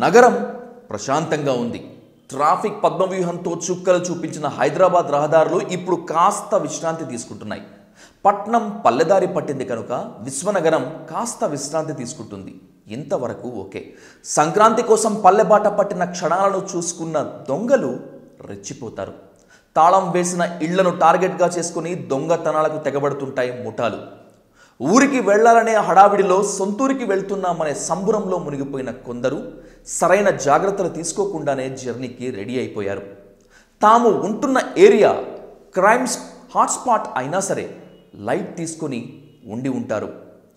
నగరం ప్రశాంతంగా ఉంది ట్రాఫిక్ పద్మవ్యూహంతో చుక్కలు చూపించిన హైదరాబాద్ రహదారులు ఇప్పుడు కాస్త విశ్రాంతి తీసుకుంటున్నాయి పట్నం పల్లెదారి పట్టింది కనుక విశ్వనగరం కాస్త విశ్రాంతి తీసుకుంటుంది ఇంతవరకు ఓకే సంక్రాంతి కోసం పల్లెబాట పట్టిన క్షణాలను చూసుకున్న దొంగలు రెచ్చిపోతారు తాళం వేసిన ఇళ్లను టార్గెట్గా చేసుకుని దొంగతనాలకు తెగబడుతుంటాయి ముఠాలు ఊరికి వెళ్లాలనే హడావిడిలో సొంతూరికి వెళ్తున్నామనే సంబురంలో మునిగిపోయిన కొందరు సరైన జాగ్రత్తలు తీసుకోకుండానే జర్నీకి రెడీ అయిపోయారు తాము ఉంటున్న ఏరియా క్రైమ్స్ హాట్స్పాట్ అయినా సరే లైట్ తీసుకొని ఉండి ఉంటారు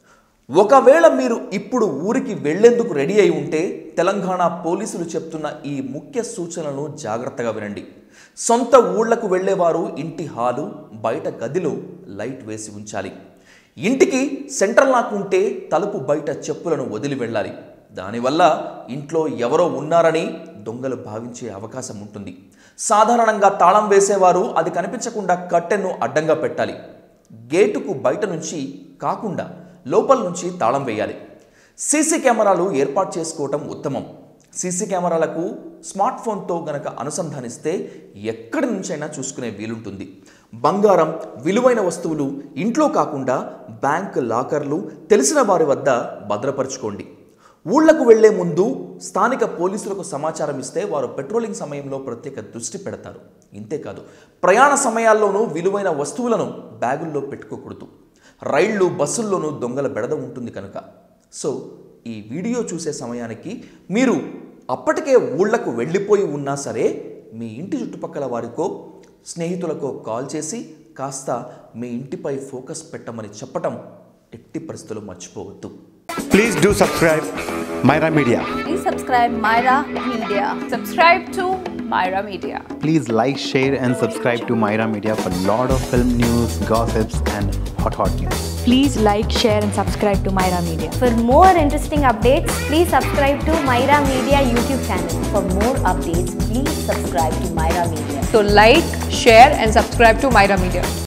ఒకవేళ మీరు ఇప్పుడు ఊరికి వెళ్లేందుకు రెడీ అయి ఉంటే తెలంగాణ పోలీసులు చెప్తున్న ఈ ముఖ్య సూచనలను జాగ్రత్తగా వినండి సొంత ఊళ్లకు వెళ్ళేవారు ఇంటి హాలు బయట గదిలో లైట్ వేసి ఉంచాలి ఇంటికి సెంట్రల్ లాక్ ఉంటే తలుపు బయట చెప్పులను వదిలి వెళ్ళాలి దానివల్ల ఇంట్లో ఎవరో ఉన్నారని దొంగలు భావించే అవకాశం ఉంటుంది సాధారణంగా తాళం వేసేవారు అది కనిపించకుండా కట్టెను అడ్డంగా పెట్టాలి గేటుకు బయట నుంచి కాకుండా లోపల నుంచి తాళం వేయాలి సీసీ కెమెరాలు ఏర్పాటు చేసుకోవటం ఉత్తమం సీసీ కెమెరాలకు స్మార్ట్ ఫోన్తో గనక అనుసంధానిస్తే ఎక్కడి నుంచైనా చూసుకునే వీలుంటుంది బంగారం విలువైన వస్తువులు ఇంట్లో కాకుండా బ్యాంక్ లాకర్లు తెలిసిన వారి వద్ద భద్రపరచుకోండి ఊళ్లకు వెళ్లే ముందు స్థానిక పోలీసులకు సమాచారం ఇస్తే వారు పెట్రోలింగ్ సమయంలో ప్రత్యేక దృష్టి పెడతారు ఇంతేకాదు ప్రయాణ సమయాల్లోనూ విలువైన వస్తువులను బ్యాగుల్లో పెట్టుకోకూడదు రైళ్లు బస్సుల్లోనూ దొంగల బెడద ఉంటుంది కనుక సో ఈ వీడియో చూసే సమయానికి మీరు అప్పటికే ఊళ్లకు వెళ్ళిపోయి ఉన్నా సరే మీ ఇంటి చుట్టుపక్కల వారికో స్నేహితులకో కాల్ చేసి కాస్త మీ ఇంటిపై ఫోకస్ పెట్టమని చెప్పటం ఎట్టి పరిస్థితుల్లో మర్చిపోవద్దు Please do subscribe Myra Media. Please subscribe Myra Media. Subscribe to Myra Media. Please like, share, and subscribe to Myra Media for lot of film news, gossips, and hot hot news. Please like, share, and subscribe to Myra Media. For more interesting updates, please subscribe to Myra Media YouTube channel. For more updates, please subscribe to Myra Media. So like, share and subscribe to Myra Media.